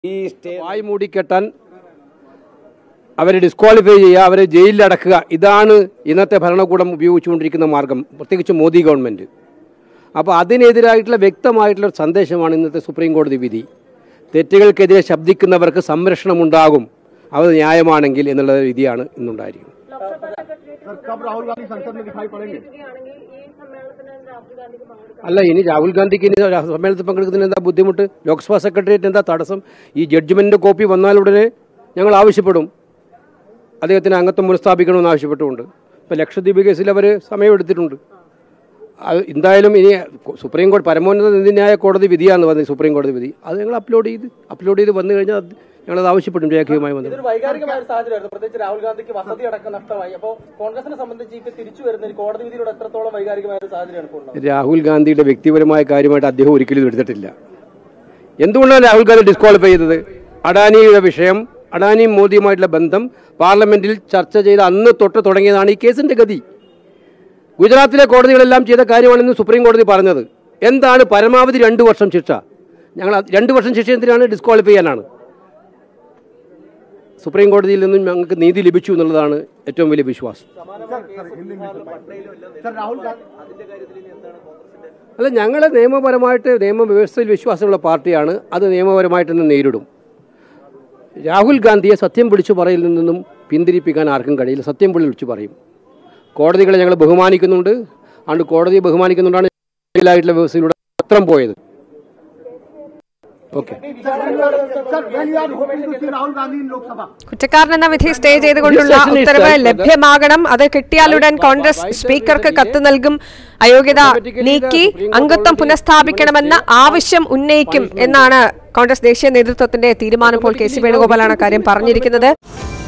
ഈ സ്റ്റേ വായ് മൂടിക്കെട്ടാൻ അവരെ ഡിസ്ക്വാളിഫൈ ചെയ്യുക അവരെ ജയിലിൽ അടക്കുക ഇതാണ് ഇന്നത്തെ ഭരണകൂടം ഉപയോഗിച്ചുകൊണ്ടിരിക്കുന്ന മാർഗം പ്രത്യേകിച്ച് മോദി ഗവൺമെൻറ് അപ്പോൾ അതിനെതിരായിട്ടുള്ള വ്യക്തമായിട്ടുള്ള ഒരു സന്ദേശമാണ് ഇന്നത്തെ സുപ്രീം കോടതി വിധി തെറ്റുകൾക്കെതിരെ ശബ്ദിക്കുന്നവർക്ക് സംരക്ഷണം ഉണ്ടാകും അത് ന്യായമാണെങ്കിൽ എന്നുള്ള വിധിയാണ് ഇന്നുണ്ടായിരിക്കുന്നത് അല്ല ഇനി രാഹുൽ ഗാന്ധിക്ക് ഇനി രാ- സമ്മേളനത്തിൽ പങ്കെടുക്കുന്നതിന് എന്താ ബുദ്ധിമുട്ട് ലോക്സഭാ സെക്രട്ടേറിയറ്റ് എന്താ തടസ്സം ഈ ജഡ്ജ്മെന്റിന്റെ കോപ്പി വന്നാലുടനെ ഞങ്ങൾ ആവശ്യപ്പെടും അദ്ദേഹത്തിന് അംഗത്വം പുനഃസ്ഥാപിക്കണമെന്ന് ആവശ്യപ്പെട്ടുകൊണ്ട് ഇപ്പോൾ ലക്ഷദ്വീപ് കേസിൽ അവർ സമയമെടുത്തിട്ടുണ്ട് അത് എന്തായാലും ഇനി സുപ്രീം കോടതി പരമോന്നത നീതിന്യായ കോടതി വിധിയാണെന്ന് പറഞ്ഞത് സുപ്രീം കോടതി വിധി അത് ഞങ്ങൾ അപ്ലോഡ് ചെയ്ത് അപ്ലോഡ് ചെയ്ത് വന്നു കഴിഞ്ഞാൽ അത് ഞങ്ങളത് ആവശ്യപ്പെടും രേഖയുമായി വന്നത് ഇതൊരു വൈകാരികമായ ഒരു സാഹചര്യമായിരുന്നു പ്രത്യേകിച്ച് രാഹുൽ ഗാന്ധിക്ക് വസതി അടക്കം നഷ്ടമായി അപ്പോൾ കോൺഗ്രസിനെ സംബന്ധിച്ച് ഇപ്പൊ തിരിച്ചു വരുന്ന ഒരു കോടതി വിധിയിലൂടെ എത്രത്തോളം വൈകാരികമായ ഒരു സാഹചര്യമാണ് ഇപ്പോൾ ഉണ്ടാവുന്നത് രാഹുൽ ഗാന്ധിയുടെ വ്യക്തിപരമായ കാര്യമായിട്ട് അദ്ദേഹം ഒരിക്കലും ഇത് എടുത്തിട്ടില്ല എന്തുകൊണ്ടാണ് രാഹുൽ ഗാന്ധി ഡിസ്ക്വാളിഫൈ ചെയ്തത് അഡാനിയുടെ വിഷയം അഡാനിയും മോദിയുമായിട്ടുള്ള ബന്ധം പാർലമെന്റിൽ ചർച്ച ചെയ്ത് അന്ന് തൊട്ട് തുടങ്ങിയതാണ് ഈ കേസിന്റെ ഗതി ഗുജറാത്തിലെ കോടതികളെല്ലാം ചെയ്ത കാര്യമാണെന്ന് സുപ്രീം കോടതി പറഞ്ഞത് എന്താണ് പരമാവധി രണ്ട് വർഷം ശിക്ഷ ഞങ്ങൾ അത് രണ്ട് വർഷം ശിക്ഷ എന്തിനാണ് ഡിസ്ക്വാളിഫൈ ചെയ്യാനാണ് സുപ്രീം കോടതിയിൽ നിന്നും ഞങ്ങൾക്ക് നീതി ലഭിച്ചു എന്നുള്ളതാണ് ഏറ്റവും വലിയ വിശ്വാസം അല്ല ഞങ്ങൾ നിയമപരമായിട്ട് നിയമവ്യവസ്ഥയിൽ വിശ്വാസമുള്ള പാർട്ടിയാണ് അത് നിയമപരമായിട്ട് തന്നെ നേരിടും രാഹുൽ ഗാന്ധിയെ സത്യം പിടിച്ചു പറയിൽ നിന്നും പിന്തിരിപ്പിക്കാൻ ആർക്കും കഴിയില്ല സത്യം വിളിച്ചു പറയും കോടതികളെ ഞങ്ങൾ ബഹുമാനിക്കുന്നുണ്ട് അതുകൊണ്ട് കോടതിയെ ബഹുമാനിക്കുന്നുണ്ടാണ് ായിട്ടുള്ള വ്യവസ്ഥയിലൂടെ പത്രം പോയത് ഓക്കെ കുറ്റക്കാരനെന്ന വിധി സ്റ്റേ ചെയ്തുകൊണ്ടുള്ള This session is ഉത്തരവ് done. ലഭ്യമാകണം അത് കിട്ടിയാലുടൻ കോൺഗ്രസ് സ്പീക്കർക്ക് കത്ത് നൽകും അയോഗ്യത നീക്കി അംഗത്വം പുനഃസ്ഥാപിക്കണമെന്ന ആവശ്യം ഉന്നയിക്കും എന്നാണ് കോൺഗ്രസ് ദേശീയ നേതൃത്വത്തിന്റെ തീരുമാനം ഇപ്പോൾ കെ സി വേണുഗോപാലാണ് കാര്യം പറഞ്ഞിരിക്കുന്നത്